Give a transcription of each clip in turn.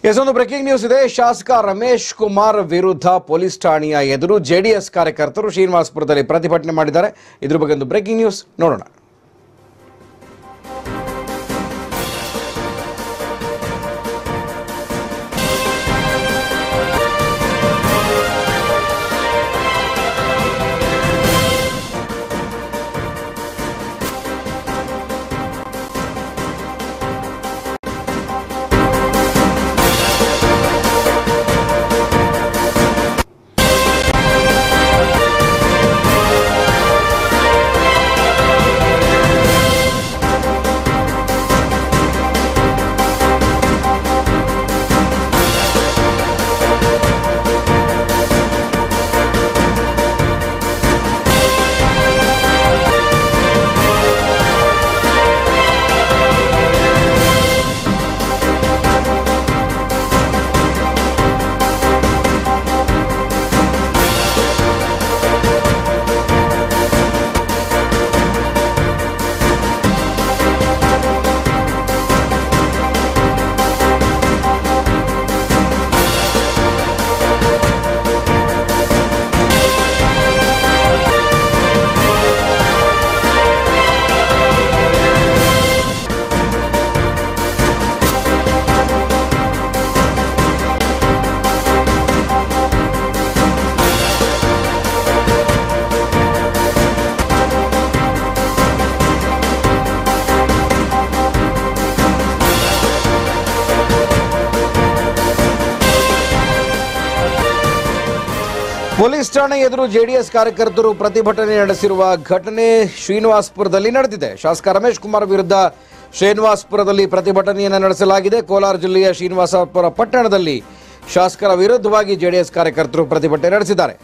S ಒಂದು breaking news ಇದೆ ಶಾಸಕ ರಮೇಶ್ ಕುಮಾರ್ ವಿರುದ್ಧ ಪೊಲೀಸ್ ಠಾಣೆಯ ಎದುರು ಜೆಡಿಎಸ್ ಕಾರ್ಯಕರ್ತರು ಶ್ರೀನಿವಾಸಪುರದಲ್ಲಿ ಪ್ರತಿಭಟನೆ ಮಾಡಿದ್ದಾರೆ ಇದ್ರ ಬಗ್ಗೆ ಒಂದು ಬ್ರೇಕಿಂಗ್ ನ್ಯೂಸ್ ನೋಡೋಣ ಪೊಲೀಸ್ ಠಾಣೆ ಎದುರು ಜೆಡಿಎಸ್ ಕಾರ್ಯಕರ್ತರು ಪ್ರತಿಭಟನೆ ನಡೆಸಿರುವ ಘಟನೆ ಶ್ರೀನಿವಾಸಪುರದಲ್ಲಿ ನಡೆದಿದೆ ಶಾಸಕ ರಮೇಶ್ ಕುಮಾರ್ ವಿರುದ್ಧ ಶ್ರೀನಿವಾಸಪುರದಲ್ಲಿ ಪ್ರತಿಭಟನೆಯನ್ನು ನಡೆಸಲಾಗಿದೆ ಕೋಲಾರ ಜಿಲ್ಲೆಯ ಶ್ರೀನಿವಾಸಪುರ ಪಟ್ಟಣದಲ್ಲಿ ಶಾಸಕರ ವಿರುದ್ಧವಾಗಿ ಜೆಡಿಎಸ್ ಕಾರ್ಯಕರ್ತರು ಪ್ರತಿಭಟನೆ ನಡೆಸಿದ್ದಾರೆ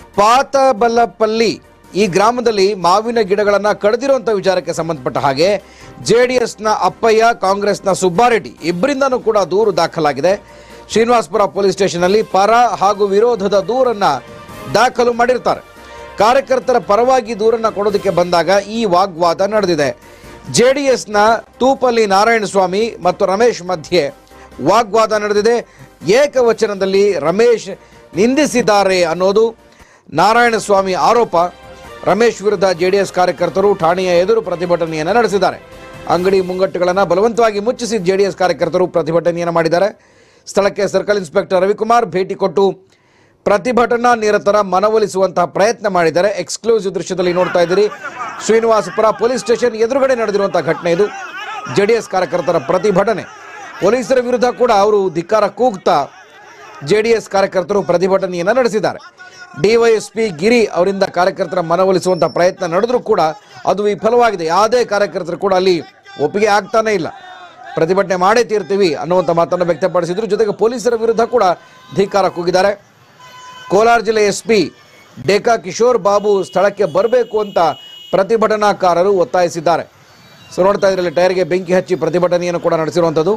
ಪಾತಬಲ್ಲಪಲ್ಲಿ ಈ ಗ್ರಾಮದಲ್ಲಿ ಮಾವಿನ ಗಿಡಗಳನ್ನು ಕಡಿದಿರುವಂಥ ವಿಚಾರಕ್ಕೆ ಸಂಬಂಧಪಟ್ಟ ಹಾಗೆ ಜೆಡಿಎಸ್ನ ಅಪ್ಪಯ್ಯ ಕಾಂಗ್ರೆಸ್ನ ಸುಬ್ಬಾರೆಡ್ಡಿ ಇಬ್ಬರಿಂದನೂ ಕೂಡ ದೂರು ದಾಖಲಾಗಿದೆ ಶ್ರೀನಿವಾಸಪುರ ಪೊಲೀಸ್ ಸ್ಟೇಷನ್ನಲ್ಲಿ ಪರ ಹಾಗೂ ವಿರೋಧದ ದೂರನ್ನ ದಾಖಲು ಮಾಡಿರ್ತಾರೆ ಕಾರ್ಯಕರ್ತರ ಪರವಾಗಿ ದೂರನ್ನ ಕೊಡೋದಕ್ಕೆ ಬಂದಾಗ ಈ ವಾಗ್ವಾದ ನಡೆದಿದೆ ಜೆಡಿಎಸ್ನ ತೂಪಲ್ಲಿ ನಾರಾಯಣಸ್ವಾಮಿ ಮತ್ತು ರಮೇಶ್ ಮಧ್ಯೆ ವಾಗ್ವಾದ ನಡೆದಿದೆ ಏಕವಚನದಲ್ಲಿ ರಮೇಶ್ ನಿಂದಿಸಿದ್ದಾರೆ ಅನ್ನೋದು ನಾರಾಯಣಸ್ವಾಮಿ ಆರೋಪ ರಮೇಶ್ ವಿರುದ್ಧ ಜೆಡಿಎಸ್ ಕಾರ್ಯಕರ್ತರು ಠಾಣೆಯ ಎದುರು ಪ್ರತಿಭಟನೆಯನ್ನು ನಡೆಸಿದ್ದಾರೆ ಅಂಗಡಿ ಮುಂಗಟ್ಟುಗಳನ್ನು ಬಲವಂತವಾಗಿ ಮುಚ್ಚಿಸಿ ಜೆಡಿಎಸ್ ಕಾರ್ಯಕರ್ತರು ಪ್ರತಿಭಟನೆಯನ್ನು ಮಾಡಿದ್ದಾರೆ ಸ್ಥಳಕ್ಕೆ ಸರ್ಕಲ್ ಇನ್ಸ್ಪೆಕ್ಟರ್ ರವಿಕುಮಾರ್ ಭೇಟಿ ಕೊಟ್ಟು ಪ್ರತಿಭಟನಾ ನಿರತರ ಮನವೊಲಿಸುವಂತಹ ಪ್ರಯತ್ನ ಮಾಡಿದ್ದಾರೆ ಎಕ್ಸ್ಕ್ಲೂಸಿವ್ ದೃಶ್ಯದಲ್ಲಿ ನೋಡ್ತಾ ಇದ್ದೀರಿ ಶ್ರೀನಿವಾಸಪುರ ಪೊಲೀಸ್ ಸ್ಟೇಷನ್ ಎದುರುಗಡೆ ನಡೆದಿರುವಂತಹ ಘಟನೆ ಇದು ಜೆಡಿಎಸ್ ಕಾರ್ಯಕರ್ತರ ಪ್ರತಿಭಟನೆ ಪೊಲೀಸರ ವಿರುದ್ಧ ಕೂಡ ಅವರು ಧಿಕ್ಕಾರ ಕೂಗ್ತಾ ಜೆಡಿಎಸ್ ಕಾರ್ಯಕರ್ತರು ಪ್ರತಿಭಟನೆಯನ್ನು ನಡೆಸಿದ್ದಾರೆ ಡಿವೈಎಸ್ಪಿ ಗಿರಿ ಅವರಿಂದ ಕಾರ್ಯಕರ್ತರ ಮನವೊಲಿಸುವಂಥ ಪ್ರಯತ್ನ ನಡೆದರೂ ಕೂಡ ಅದು ವಿಫಲವಾಗಿದೆ ಯಾವುದೇ ಕಾರ್ಯಕರ್ತರು ಕೂಡ ಅಲ್ಲಿ ಒಪ್ಪಿಗೆ ಆಗ್ತಾನೇ ಇಲ್ಲ ಪ್ರತಿಭಟನೆ ಮಾಡೇ ತೀರ್ತೀವಿ ಅನ್ನುವಂಥ ಮಾತನ್ನು ವ್ಯಕ್ತಪಡಿಸಿದ್ರು ಜೊತೆಗೆ ಪೊಲೀಸರ ವಿರುದ್ಧ ಕೂಡ ಧಿಕ್ಕಾರ ಕೂಗಿದ್ದಾರೆ ಕೋಲಾರ ಜಿಲ್ಲೆ ಎಸ್ ಪಿ ಡೇಕಾ ಕಿಶೋರ್ ಬಾಬು ಸ್ಥಳಕ್ಕೆ ಬರಬೇಕು ಅಂತ ಪ್ರತಿಭಟನಾಕಾರರು ಒತ್ತಾಯಿಸಿದ್ದಾರೆ ಸೊ ನೋಡ್ತಾ ಇದ್ರಲ್ಲಿ ಟೈರ್ಗೆ ಬೆಂಕಿ ಹಚ್ಚಿ ಪ್ರತಿಭಟನೆಯನ್ನು ಕೂಡ ನಡೆಸಿರುವಂಥದ್ದು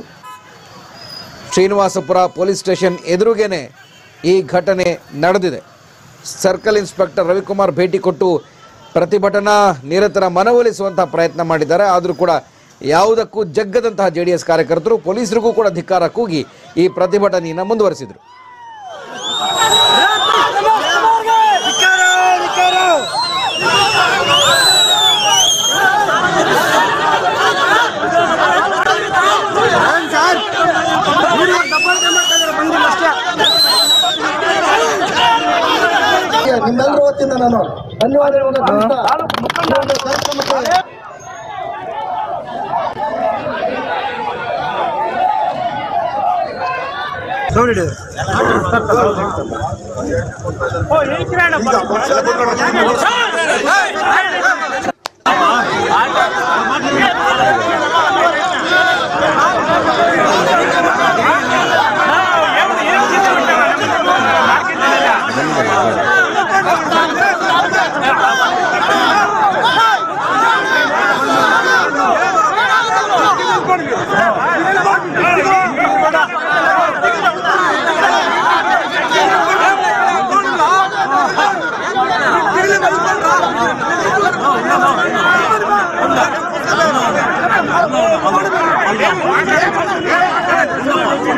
ಶ್ರೀನಿವಾಸಪುರ ಪೊಲೀಸ್ ಸ್ಟೇಷನ್ ಎದುರುಗೇನೆ ಈ ಘಟನೆ ನಡೆದಿದೆ ಸರ್ಕಲ್ ಇನ್ಸ್ಪೆಕ್ಟರ್ ರವಿಕುಮಾರ್ ಭೇಟಿ ಕೊಟ್ಟು ಪ್ರತಿಭಟನಾ ನಿರತರ ಮನವೊಲಿಸುವಂತಹ ಪ್ರಯತ್ನ ಮಾಡಿದ್ದಾರೆ ಆದರೂ ಕೂಡ ಯಾವುದಕ್ಕೂ ಜಗ್ಗದಂತಹ ಜೆ ಡಿ ಎಸ್ ಕಾರ್ಯಕರ್ತರು ಪೊಲೀಸರಿಗೂ ಕೂಡ ಧಿಕ್ಕಾರ ಕೂಗಿ ಈ ಪ್ರತಿಭಟನೆಯನ್ನು ಮುಂದುವರಿಸಿದರು ನಿಮ್ಮೆಲ್ಲರ ವತಿಯಿಂದ ನಾನು ಧನ್ಯವಾದಗಳನ್ನು ತಿಳಿಸ್ತಾ ಈ ಒಂದು ಕಾರ್ಯಕ್ರಮಕ್ಕೆ ¡Vamos!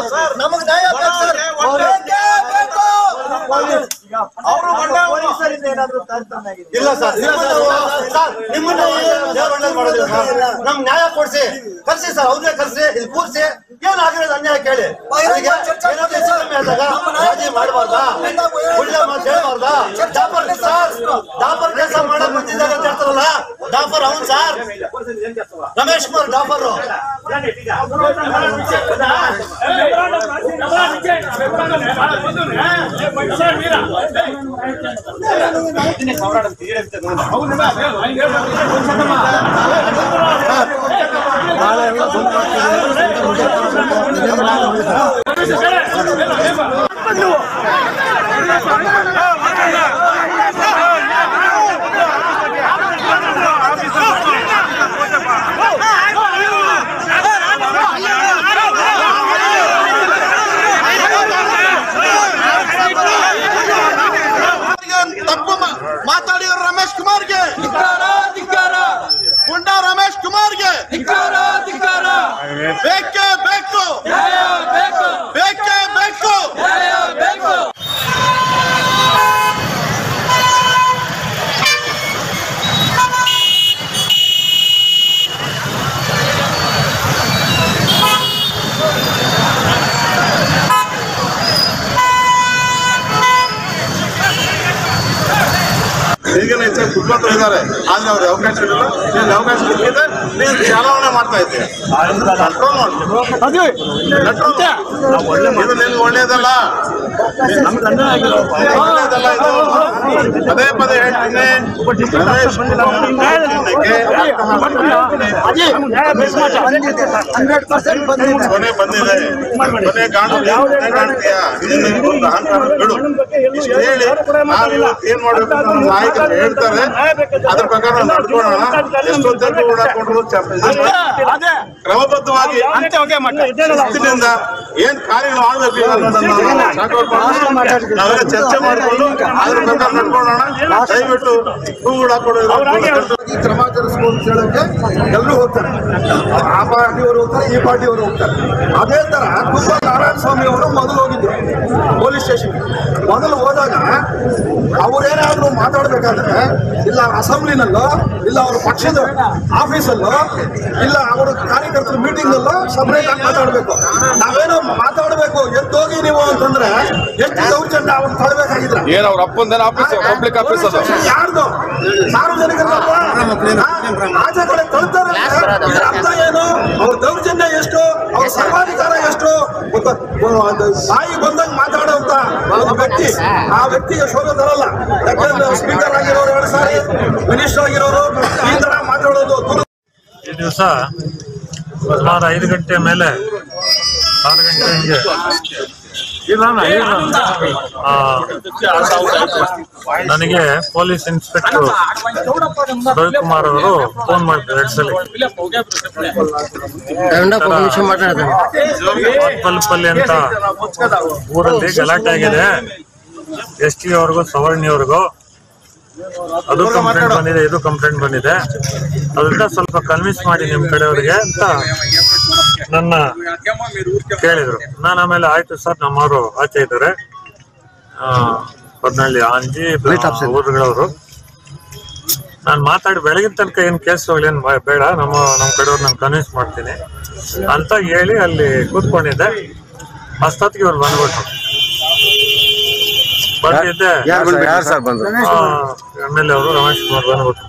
ಸರ್ ನಮಗೆ ನ್ಯಾಯ ಬೇಕು ಸರ್ ಬೇಕೇ ಬೇಕು ಪೊಲೀಸರಿಂದ ಏನಾದ್ರು ತಾರತಮ್ಯ ಆಗಿದೆ ಇಲ್ಲ ಸರ್ ನಿಮ್ಮನ್ನ ಸರ್ ನಿಮ್ಮನ್ನ ದೇವ್ರ ಒಳ್ಳೇದ್ ಮಾಡೋದಿಲ್ಲ ಸರ್ ನಮ್ ನ್ಯಾಯ ಕೊಡ್ಸಿ ಕರ್ಸಿ ಸರ್ ಅವ್ರನ್ನೇ ಕರ್ಸಿ ಇಲ್ಲಿ ಕೂರ್ಸಿ ಏನಾಗಿರೋದು ಅನ್ಯಾಯ ಕೇಳಿ ಅದಕ್ಕೆ ಏನಾದ್ರು ಹೆಚ್ಚು ಕಮ್ಮಿ ಆದಾಗ ರಾಜಿ ಮಾಡಬಾರ್ದಾ ಒಳ್ಳೆ ಮಾತು ಹೇಳ್ಬಾರ್ದಾ ಡಾಪರ್ ಸರ್ ಡಾಪರ್ ಕೆಲಸ ಮಾಡಕ್ ಬಂದಿದ್ದಾರೆ ಅಂತ ಹೇಳ್ತಾರಲ್ಲ ಡಾಪರ್ ಅವನ್ ಸರ್ ರಮೇಶ್ ಕುಮಾರ್ ಡಾಪರ್ ತಪ್ಪು ಮಾ- ಮಾತಾಡಿರೋ ರಮೇಶ್ ಕುಮಾರ್ಗೆ ಗುಂಡ ರಮೇಶ್ ಕುಮಾರ್ಗೆ ಬೇಕೇ ಬೇಕು ಬೇಕೇ ಬೇಕು ಈಗಿನ ಹೆಚ್ಚಾಗಿ ಕುಟುಂಬ ಇದ್ದಾರೆ ಆದ್ರೆ ಅವ್ರಿಗೆ ಅವಕಾಶ ಇಲ್ಲ ನೀನು ಅವಕಾಶ ಕೊಟ್ಟಿದ್ದೆ ನೀನು ಚಲಾವಣೆ ಮಾಡ್ತಾ ಇದ್ದೆ ಕಂಟ್ರೋಲ್ ಮಾಡ್ತೀವಿ ಇದು ನಿನ್ಗೆ ಒಳ್ಳೇದಲ್ಲ ಒಳ್ಳೇದಲ್ಲ ಇದು ಪದೇ ಪದೇ ಹೇಳ್ತೀನಿ ರಮೇಶ್ ಹಂಡ್ರೆಡ್ ಪರ್ಸೆಂಟ್ ಬಂದಿದೆ ಕೊನೆ ಬಂದಿದೆ ಕೊನೆ ಕಾಣ್ತೀಯ ಕೊನೆ ಕಾಣ್ತೀಯ ನಿನ್ನ ಒಂದು ಅಹಂಕಾರ ಬಿಡು ಇಷ್ಟು ಹೇಳಿ ನಾವು ಇವತ್ತು ಏನ್ ಮಾಡ್ಬೇಕು ಅಂತ ನಮ್ಮ ನಾಯಕರು ಹೇಳ್ತಾರೆ ಅದ್ರ ಪ್ರಕಾರ ನಾವು ನಡ್ಕೊಳ್ಳೋಣ ಎಷ್ಟೊತ್ತಲ್ಲಿ ಓಡಾಡ್ಕೊಂಡ್ರು ಕ್ರಮಬದ್ಧವಾಗಿ ಶಿಸ್ತಿನಿಂದ ಏನ್ ಕಾರ್ಯಗಳು ಮಾಡ್ಬೇಕು ಈಗ ಅನ್ನೋದನ್ನ ನಾವು ಸಾಕೌಟ್ ಮಾಡ್ಕೊಂಡು ನಾವೆಲ್ಲ ಚರ್ಚೆ ಮಾಡಿಕೊಂಡು ಅದ್ರ ಪ್ರಕಾರ ನಡ್ಕೊಳ್ಳೋಣ ದಯವಿಟ್ಟು ಹೂಗಳು ಹಾಕೊಡೋದು ಈ ಕ್ರಮ ಜರುಗಿಸ್ಬೋದು ಅಂತ ಹೇಳೋಕೆ ಎಲ್ಲರೂ ಹೋಗ್ತಾರೆ ಆ ಪಾರ್ಟಿಯವರು ಹೋಗ್ತಾರೆ ಈ ಪಾರ್ಟಿಯವರು ಹೋಗ್ತಾರೆ ಅದೇ ತರ ತುಂಬ ನಾರಾಯಣ ಸ್ವಾಮಿ ಅವರು ಮೊದಲು ಹೋಗಿದ್ರು ಪೊಲೀಸ್ ಸ್ಟೇಷನ್ ಮೊದಲು ಹೋದಾಗ ಅವ್ರೇನಾದ್ರೂ ಮಾತಾಡ್ಬೇಕಾದ್ರೆ ಇಲ್ಲ ಅಸೆಂಬ್ಲಿನಲ್ಲೋ ಇಲ್ಲ ಅವ್ರ ಪಕ್ಷದ ಆಫೀಸಲ್ಲೋ ಇಲ್ಲ ಅವರ ಕಾರ್ಯಕರ್ತರ ಮೀಟಿಂಗ್ ಅಲ್ಲೋ ಸಪರೇಟ್ ಆಗಿ ಮಾತಾಡ್ಬೇಕು ನಾವೇನೋ ಮಾತಾಡ್ಬೇಕು ಎದ್ದೋಗಿ ನೀವು ಅಂತಂದ್ರೆ ಎಷ್ಟು ದೌರ್ಜನ್ಯ ಅವ್ರು ತಳಬೇಕಾಗಿದ್ರೆ ಏನ್ ಅವ್ರ ಅಪ್ಪಂದೇನ ಆಫೀಸ್ ಪಬ್ಲಿಕ್ ಆಫೀಸ್ ಅದು ಯಾರ್ದು ಸಾರ್ವಜನಿಕರಲ್ಲ ಆಚೆ ಕಡೆ ತಳ್ತಾರೆ ಇದ್ರ ಅರ್ಥ ಏನು ಅವ್ರ ದೌರ್ಜನ್ಯ ಎಷ್ಟು ಅವ್ರ ಸರ್ವಾಧಿಕಾರ ಎಷ್ಟು ಗೊತ್ತ- ಒಂದು ಬಾಯಿ ಬಂದಂಗ್ ಮಾತಾಡೋಂತ ಒಂದು ವ್ಯಕ್ತಿ ಆ ವ್ಯಕ್ತಿಗೆ ಶೋಭೆ ತರಲ್ಲ ಯಾಕಂದ್ರೆ ಸ್ಪೀಕರ್ ಆಗಿರೋರು ಎರಡು ಸಾರಿ ಮಿನಿಸ್ಟರ್ ಆಗಿರೋರು ಈ ತರ ಮಾತಾಡೋದು ದುರ್- ಈ ದಿವಸ ಸುಮಾರು ಐದು ಗಂಟೆ ಮೇಲೆ ಆರು ಗಂಟೆ ಹಿಂಗೆ ಇಲ್ಲಣ್ಣ, ಇಲ್ಲಣ್ಣ. ಆ, ನನಗೆ ಪೊಲೀಸ್ ಇನ್ಸ್ಪೆಕ್ಟರ್ ರವಿಕುಮಾರ್ ಅವರು ಫೋನ್ ಮಾಡಿದ್ರು ಎರಡು ಸಲ ಪಲ್ಪಲ್ಲಿ ಅಂತ ಊರಲ್ಲಿ ಗಲಾಟೆ ಆಗಿದೆ ಎಸ್ ಟಿ ಅವ್ರಿಗೂ ಸವರ್ಣಿಯವ್ರಿಗೂ ಅದು ಕಂಪ್ಲೇಂಟ್ ಬಂದಿದೆ ಇದು ಕಂಪ್ಲೇಂಟ್ ಬಂದಿದೆ ಅದರಿಂದ ಸ್ವಲ್ಪ ಕನ್ವಿನ್ಸ್ ಮಾಡಿ ನಿಮ್ ಕಡೆಯವ್ರಿಗೆ ಅಂತ ನನ್ನ ಕೇಳಿದ್ರು ನಾನು ಆಮೇಲೆ ಆಯ್ತು ಸರ್ ನಮ್ಮವರು ಆಚೆ ಇದ್ದಾರೆ ಹೊದ್ನಳ್ಳಿ ಆಂಜಿ ಊರುಗಳವರು ನಾನು ಮಾತಾಡಿ ಬೆಳಗಿನ ತನಕ ಏನ್ ಕೇಸ್ ಏನ್ ಬ- ಬೇಡ ನಮ್ಮ ನಮ್ಮ ಕಡೆಯವ್ರು ನಾನು ಕನ್ವಿನ್ಸ್ ಮಾಡ್ತೀನಿ ಅಂತ ಹೇಳಿ ಅಲ್ಲಿ ಕೂತ್ಕೊಂಡಿದ್ದೆ ಅಷ್ಟೊತ್ತಿಗೆ ಇವ್ರು ಬಂದ್ಬಿಟ್ರು ಬಂದಿದ್ದೆ ಯಾರು ಸರ್ ಬಂದ್ರು ಎಮ್ ಎಲ್ ಎ ಅವರು ರಮೇಶ್ ಕುಮಾರ್ ಬಂದ್ಬಿಟ್ರು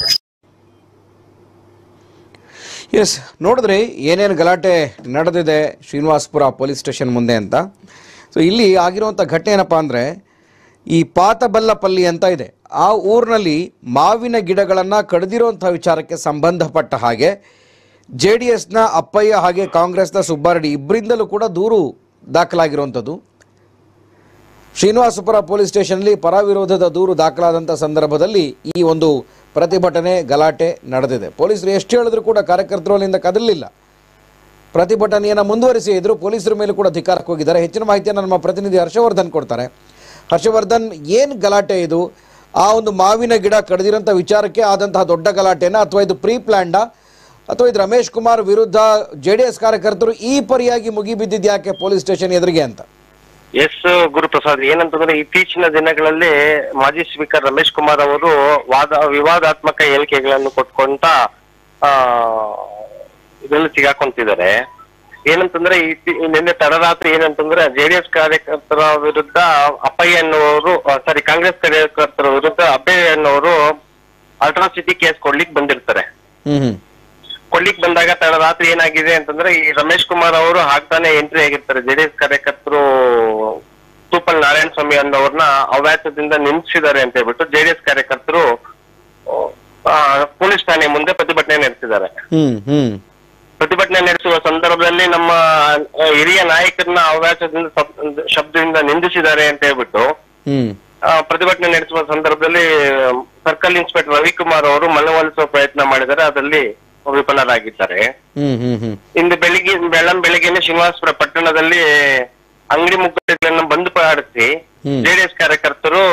ಎಸ್ ನೋಡಿದ್ರಿ ಏನೇನು ಗಲಾಟೆ ನಡೆದಿದೆ ಶ್ರೀನಿವಾಸಪುರ ಪೊಲೀಸ್ ಸ್ಟೇಷನ್ ಮುಂದೆ ಅಂತ ಸೊ ಇಲ್ಲಿ ಆಗಿರುವಂಥ ಘಟನೆ ಏನಪ್ಪ ಅಂದರೆ ಈ ಪಾತಬಲ್ಲಪಲ್ಲಿ ಅಂತ ಇದೆ ಆ ಊರಿನಲ್ಲಿ ಮಾವಿನ ಗಿಡಗಳನ್ನು ಕಡಿದಿರುವಂಥ ವಿಚಾರಕ್ಕೆ ಸಂಬಂಧಪಟ್ಟ ಹಾಗೆ ಜೆ ಡಿ ಎಸ್ನ ಅಪ್ಪಯ್ಯ ಹಾಗೆ ಕಾಂಗ್ರೆಸ್ನ ಸುಬ್ಬಾರೆಡ್ಡಿ ಇಬ್ಬರಿಂದಲೂ ಕೂಡ ದೂರು ದಾಖಲಾಗಿರುವಂಥದ್ದು ಶ್ರೀನಿವಾಸಪುರ ಪೊಲೀಸ್ ಸ್ಟೇಷನ್ಲಿ ಪರ ವಿರೋಧದ ದೂರು ದಾಖಲಾದಂಥ ಸಂದರ್ಭದಲ್ಲಿ ಈ ಒಂದು ಪ್ರತಿಭಟನೆ ಗಲಾಟೆ ನಡೆದಿದೆ ಪೊಲೀಸರು ಎಷ್ಟು ಹೇಳಿದ್ರು ಕೂಡ ಕಾರ್ಯಕರ್ತರು ಅಲ್ಲಿಂದ ಕದಲಿಲ್ಲ ಪ್ರತಿಭಟನೆಯನ್ನು ಮುಂದುವರಿಸಿ ಇದ್ರು ಪೊಲೀಸರ ಮೇಲೂ ಕೂಡ ಧಿಕ್ಕಾರಕ್ಕೆ ಹೋಗಿದ್ದಾರೆ ಹೆಚ್ಚಿನ ಮಾಹಿತಿಯನ್ನು ನಮ್ಮ ಪ್ರತಿನಿಧಿ ಹರ್ಷವರ್ಧನ್ ಕೊಡ್ತಾರೆ ಹರ್ಷವರ್ಧನ್ ಏನು ಗಲಾಟೆ ಇದು ಆ ಒಂದು ಮಾವಿನ ಗಿಡ ಕಡಿದಿರೋಂಥ ವಿಚಾರಕ್ಕೆ ಆದಂತಹ ದೊಡ್ಡ ಗಲಾಟೆನ ಅಥವಾ ಇದು ಪ್ರೀ ಪ್ಲ್ಯಾಂಡಾ ಅಥವಾ ಇದು ರಮೇಶ್ ಕುಮಾರ್ ವಿರುದ್ಧ ಜೆ ಡಿ ಎಸ್ ಕಾರ್ಯಕರ್ತರು ಈ ಪರಿಯಾಗಿ ಮುಗಿಬಿದ್ದಿದ್ದು ಯಾಕೆ ಪೊಲೀಸ್ ಸ್ಟೇಷನ್ ಎದುರಿಗೆ ಅಂತ ಎಸ್ ಗುರುಪ್ರಸಾದ್ ಏನಂತಂದ್ರೆ ಇತ್ತೀಚಿನ ದಿನಗಳಲ್ಲಿ ಮಾಜಿ ಸ್ಪೀಕರ್ ರಮೇಶ್ ಕುಮಾರ್ ಅವರು ವಾದ ವಿವಾದಾತ್ಮಕ ಹೇಳಿಕೆಗಳನ್ನು ಕೊಟ್ಕೊಂತ ಆ ಇದರಲ್ಲಿ ಸಿಗಾಕೊಂತಿದ್ದಾರೆ ಏನಂತಂದ್ರೆ ಇತ್ತಿ- ನಿನ್ನೆ ತಡರಾತ್ರಿ ಏನಂತಂದ್ರೆ ಜೆಡಿಎಸ್ ಕಾರ್ಯಕರ್ತರ ವಿರುದ್ಧ ಅಪ್ಪಯ್ಯ ಅನ್ನುವರು ಸಾರಿ ಕಾಂಗ್ರೆಸ್ ಕಾರ್ಯಕರ್ತರ ವಿರುದ್ಧ ಅಪ್ಪಯ್ಯ ಅನ್ನುವರು ಅಲ್ಟ್ರಾಸಿಟಿ ಕೇಸ್ ಕೊಡ್ಲಿಕ್ಕೆ ಬಂದಿರ್ತಾರೆ ಹ್ಮ್ ಹ್ಮ್ ಕೊಡ್ಲಿಕ್ ಬಂದಾಗ ತಡರಾತ್ರಿ ಏನಾಗಿದೆ ಅಂತಂದ್ರೆ ಈ ರಮೇಶ್ ಕುಮಾರ್ ಅವರು ಹಾಕ್ತಾನೆ ಎಂಟ್ರಿ ಆಗಿರ್ತಾರೆ ಜೆಡಿಎಸ್ ಕಾರ್ಯಕರ್ತರು ತೂಪಲ್ ನಾರಾಯಣ ಸ್ವಾಮಿ ಅನ್ನೋರ್ನ ಅವ್ಯಾಚದಿಂದ ನಿಂದಿಸಿದ್ದಾರೆ ಅಂತ ಹೇಳ್ಬಿಟ್ಟು ಜೆಡಿಎಸ್ ಕಾರ್ಯಕರ್ತರು ಆ, ಪೊಲೀಸ್ ಠಾಣೆ ಮುಂದೆ ಪ್ರತಿಭಟನೆ ನಡೆಸಿದ್ದಾರೆ ಹ್ಮ್ ಹ್ಮ್ ಪ್ರತಿಭಟನೆ ನಡೆಸುವ ಸಂದರ್ಭದಲ್ಲಿ ನಮ್ಮ ಆ, ಹಿರಿಯ ನಾಯಕರನ್ನ ಅವ್ಯಾಚದಿಂದ ಶಬ್- ಶಬ್ದದಿಂದ ನಿಂದಿಸಿದ್ದಾರೆ ಅಂತ ಹೇಳ್ಬಿಟ್ಟು ಹ್ಮ್ ಆ, ಪ್ರತಿಭಟನೆ ನಡೆಸುವ ಸಂದರ್ಭದಲ್ಲಿ ಸರ್ಕಲ್ ಇನ್ಸ್ಪೆಕ್ಟರ್ ರವಿಕುಮಾರ್ ಅವರು ಮನವೊಲಿಸುವ ಪ್ರಯತ್ನ ಮಾಡಿದ್ದಾರೆ ಅದರಲ್ಲಿ ವಿಫಲರಾಗಿದ್ದಾರೆ ಹ್ಮ್ ಹ್ಮ್ ಹ್ಮ್ ಇಂದು ಬೆಳಿಗ್ಗೆ ಬೆಳ್ಳಂ ಬೆಳಿಗ್ಗೆನೆ ಶ್ರೀನಿವಾಸಪುರ ಪಟ್ಟಣದಲ್ಲಿ ಅಂಗಡಿ ಮುಗ್ಗಟ್ಟುಗಳನ್ನು ಬಂದ್ ಮಾಡಿಸಿ ಹ್ಮ್. ಜೆಡಿಎಸ್ ಕಾರ್ಯಕರ್ತರು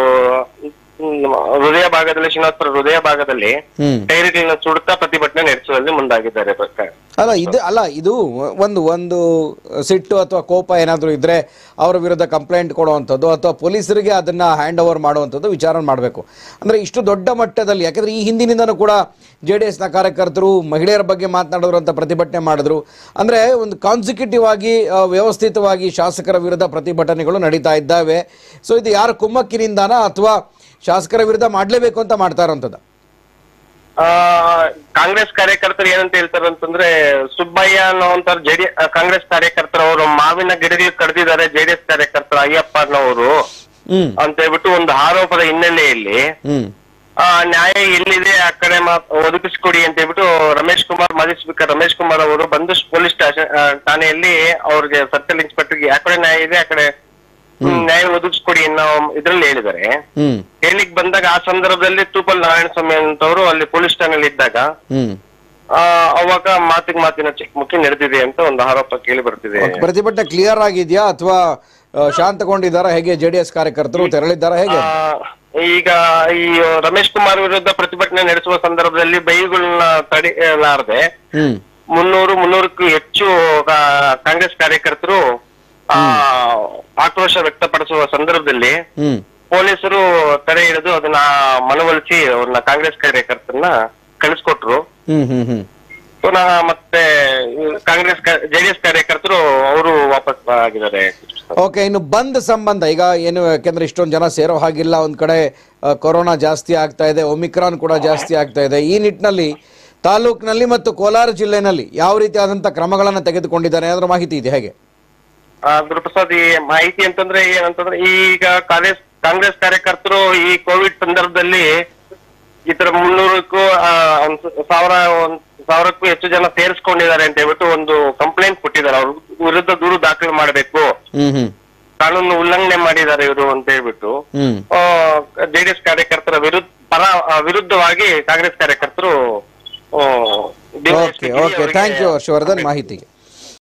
ಹ್ಮ್, ಹೃದಯ ಭಾಗದಲ್ಲಿ ಶ್ರೀನಿವಾಸಪುರ ಹೃದಯ ಭಾಗದಲ್ಲಿ ಹ್ಮ್ ಟೈರ್ಗಳನ್ನ ಸುಡುತ್ತಾ ಪ್ರತಿಭಟನೆ ನಡೆಸುವಲ್ಲಿ ಮುಂದಾಗಿದ್ದಾರೆ ಪ್ರಕಾರ ಅಲ್ಲ ಇದು ಅಲ್ಲ ಇದು ಒಂದು ಒಂದು ಸಿಟ್ಟು ಅಥವಾ ಕೋಪ ಏನಾದರೂ ಇದ್ರೆ ಅವರ ವಿರುದ್ಧ ಕಂಪ್ಲೇಂಟ್ ಕೊಡುವಂಥದ್ದು ಅಥವಾ ಪೊಲೀಸರಿಗೆ ಅದನ್ನ ಹ್ಯಾಂಡ್ ಓವರ್ ಮಾಡುವಂಥದ್ದು ವಿಚಾರ ಮಾಡಬೇಕು ಅಂದ್ರೆ ಇಷ್ಟು ದೊಡ್ಡ ಮಟ್ಟದಲ್ಲಿ ಯಾಕಂದ್ರೆ ಈ ಹಿಂದಿನಿಂದನೂ ಕೂಡ ಜೆ ಡಿ ಎಸ್ನ ಕಾರ್ಯಕರ್ತರು ಮಹಿಳೆಯರ ಬಗ್ಗೆ ಮಾತನಾಡಿದ್ರು ಅಂತ ಪ್ರತಿಭಟನೆ ಮಾಡಿದ್ರು ಅಂದ್ರೆ ಒಂದು ಕಾನ್ಸಿಕ್ಯೂಟಿವ್ ಆಗಿ ಆ, ವ್ಯವಸ್ಥಿತವಾಗಿ ಶಾಸಕರ ವಿರುದ್ಧ ಪ್ರತಿಭಟನೆಗಳು ನಡೀತಾ ಇದ್ದಾವೆ ಸೊ ಇದು ಯಾರ ಕುಮ್ಮಕ್ಕಿನಿಂದಾನ ಅಥವಾ ಶಾಸಕರ ವಿರುದ್ಧ ಮಾಡಲೇಬೇಕು ಅಂತ ಮಾಡ್ತಾ ಇರೋಂಥದ್ದು ಆ ಕಾಂಗ್ರೆಸ್ ಕಾರ್ಯಕರ್ತರು ಏನಂತ ಹೇಳ್ತಾರೆ ಅಂತಂದ್ರೆ ಸುಬ್ಬಯ್ಯ ಅನ್ನೋಂತ ಜೆಡಿ ಕಾಂಗ್ರೆಸ್ ಕಾರ್ಯಕರ್ತರು ಅವರು ಮಾವಿನ ಗಿಡಗಳು ಕಡ್ದಿದ್ದಾರೆ ಜೆಡಿಎಸ್ ಕಾರ್ಯಕರ್ತರು ಅಯ್ಯಪ್ಪ ಅನ್ನೋರು ಹ್ಮ್ ಅಂತ ಹೇಳ್ಬಿಟ್ಟು ಒಂದು ಆರೋಪದ ಹಿನ್ನೆಲೆಯಲ್ಲಿ ಹ್ಮ್ ಆ ನ್ಯಾಯ ಎಲ್ಲಿದೆ ಆ ಕಡೆ ಮಾತ್ ಒದಗಿಸ್ಕೊಡಿ ಅಂತ ಹೇಳ್ಬಿಟ್ಟು ರಮೇಶ್ ಕುಮಾರ್ ಮಾಜಿ ಸ್ಪೀಕರ್ ರಮೇಶ್ ಕುಮಾರ್ ಅವರು ಬಂದು ಪೊಲೀಸ್ ಸ್ಟೇಷನ್ ಠಾಣೆಯಲ್ಲಿ ಅವ್ರಿಗೆ ಸರ್ಕಲ್ ಇನ್ಸ್ಪೆಕ್ಟರ್ಗೆ ಆ ಕಡೆ ನ್ಯಾಯ ಇದೆ ಆ ಕಡೆ ಹ್ಮ್, ನ್ಯಾಯ ಒದಗಿಸ್ಕೊಡಿ ಅನ್ನೋ ಇದ್ರಲ್ಲಿ ಹೇಳಿದ್ದಾರೆ ಹ್ಮ್ ಹೇಳಿಕ್ ಬಂದಾಗ ಆ ಸಂದರ್ಭದಲ್ಲಿ ತೂಪಲ್ ನಾರಾಯಣ ಸ್ವಾಮಿ ಅಂತವರು ಅಲ್ಲಿ ಪೊಲೀಸ್ ಠಾಣೆಯಲ್ಲಿ ಇದ್ದಾಗ ಹ್ಮ್ ಆ ಅವಾಗ ಮಾತಿಗೆ ಮಾತಿನ ಚಿಕ್ಕಮುಖಿ ನಡೆದಿದೆ ಅಂತ ಒಂದು ಆರೋಪ ಕೇಳಿ ಬರ್ತಿದೆ ಪ್ರತಿಭಟನೆ ಕ್ಲಿಯರ್ ಆಗಿದೆಯಾ ಅಥವಾ ಶಾಂತಗೊಂಡಿದ್ದಾರಾ ಹೇಗೆ ಜೆ ಡಿ ಎಸ್ ಕಾರ್ಯಕರ್ತರು ತೆರಳಿದ್ದಾರಾ ಹೇಗೆ ಆ, ಈಗ ಈ ರಮೇಶ್ ಕುಮಾರ್ ವಿರುದ್ಧ ಪ್ರತಿಭಟನೆ ನಡೆಸುವ ಸಂದರ್ಭದಲ್ಲಿ ಬೈಗಳನ್ನ ತಡೆಯಲಾರದೆ ಹ್ಮ್ ಮುನ್ನೂರು ಮುನ್ನೂರಕ್ಕೂ ಹೆಚ್ಚು ಕಾ- ಕಾಂಗ್ರೆಸ್ ಕಾರ್ಯಕರ್ತರು ಆ ಆಕ್ರೋಶ ವ್ಯಕ್ತಪಡಿಸುವ ಸಂದರ್ಭದಲ್ಲಿ ಹ್ಮ್ ಪೊಲೀಸರು ತಡೆ ಹಿಡಿದು ಅದನ್ನ ಮನವೊಲಿಸಿ ಅವ್ರನ್ನ ಕಾಂಗ್ರೆಸ್ ಕಾರ್ಯಕರ್ತರನ್ನ ಕಳಿಸ್ಕೊಟ್ರು ಹ್ಮ್ ಹ್ಮ್ ಹ್ಮ್ ಪುನಃ ಮತ್ತೆ ಈ ಕಾಂಗ್ರೆಸ್ ಜೆಡಿಎಸ್ ಕಾರ್ಯಕರ್ತರು ಅವರು ವಾಪಸ್ ಆಗಿದ್ದಾರೆ ಓಕೆ ಇನ್ನು ಬಂದ್ ಸಂಬಂಧ ಈಗ ಏನು ಯಾಕೆಂದ್ರೆ ಇಷ್ಟೊಂದು ಜನ ಸೇರೋ ಹಾಗಿಲ್ಲ ಒಂದ್ ಕಡೆ ಆ, ಕೊರೋನಾ ಜಾಸ್ತಿ ಆಗ್ತಾ ಇದೆ ಒಮಿಕ್ರಾನ್ ಕೂಡ ಜಾಸ್ತಿ ಆಗ್ತಾ ಇದೆ ಈ ನಿಟ್ಟಿನಲ್ಲಿ ತಾಲೂಕಿನಲ್ಲಿ ಮತ್ತು ಕೋಲಾರ ಜಿಲ್ಲೆನಲ್ಲಿ ಯಾವ ರೀತಿಯಾದಂಥ ಕ್ರಮಗಳನ್ನು ತೆಗೆದುಕೊಂಡಿದ್ದಾರೆ ಅದರ ಮಾಹಿತಿ ಇದೆ ಹೇಗೆ ಆ, ಗುರುಪ್ರಸಾದ್ ಈ ಮಾಹಿತಿ ಅಂತಂದ್ರೆ ಏನಂತಂದ್ರೆ ಈಗ ಕಾಂಗ್ರೆಸ್ ಕಾಂಗ್ರೆಸ್ ಕಾರ್ಯಕರ್ತರು ಈ ಕೋವಿಡ್ ಸಂದರ್ಭದಲ್ಲಿ ಈ ತರ ಮುನ್ನೂರಕ್ಕೂ ಆ, ಒಂದ್ ಸಾವಿರ ಒಂದ್ ಸಾವಿರಕ್ಕೂ ಹೆಚ್ಚು ಜನ ಸೇರಿಸ್ಕೊಂಡಿದ್ದಾರೆ ಅಂತ ಹೇಳ್ಬಿಟ್ಟು ಒಂದು ಕಂಪ್ಲೇಂಟ್ ಕೊಟ್ಟಿದ್ದಾರೆ ಅವ್ರ ವಿರುದ್ಧ ದೂರು ದಾಖಲೆ ಮಾಡಬೇಕು ಹ್ಮ್ ಹ್ಮ್ ಕಾನೂನು ಉಲ್ಲಂಘನೆ ಮಾಡಿದ್ದಾರೆ ಇವರು ಅಂತ ಹೇಳ್ಬಿಟ್ಟು ಹ್ಮ್ ಜೆಡಿಎಸ್ ಕಾರ್ಯಕರ್ತರ ವಿರುದ್ಧ ಪರ ಆ, ವಿರುದ್ಧವಾಗಿ ಕಾಂಗ್ರೆಸ್ ಕಾರ್ಯಕರ್ತರು ಆ, okay okay thank you Harshavardhan ಮಾಹಿತಿಗೆ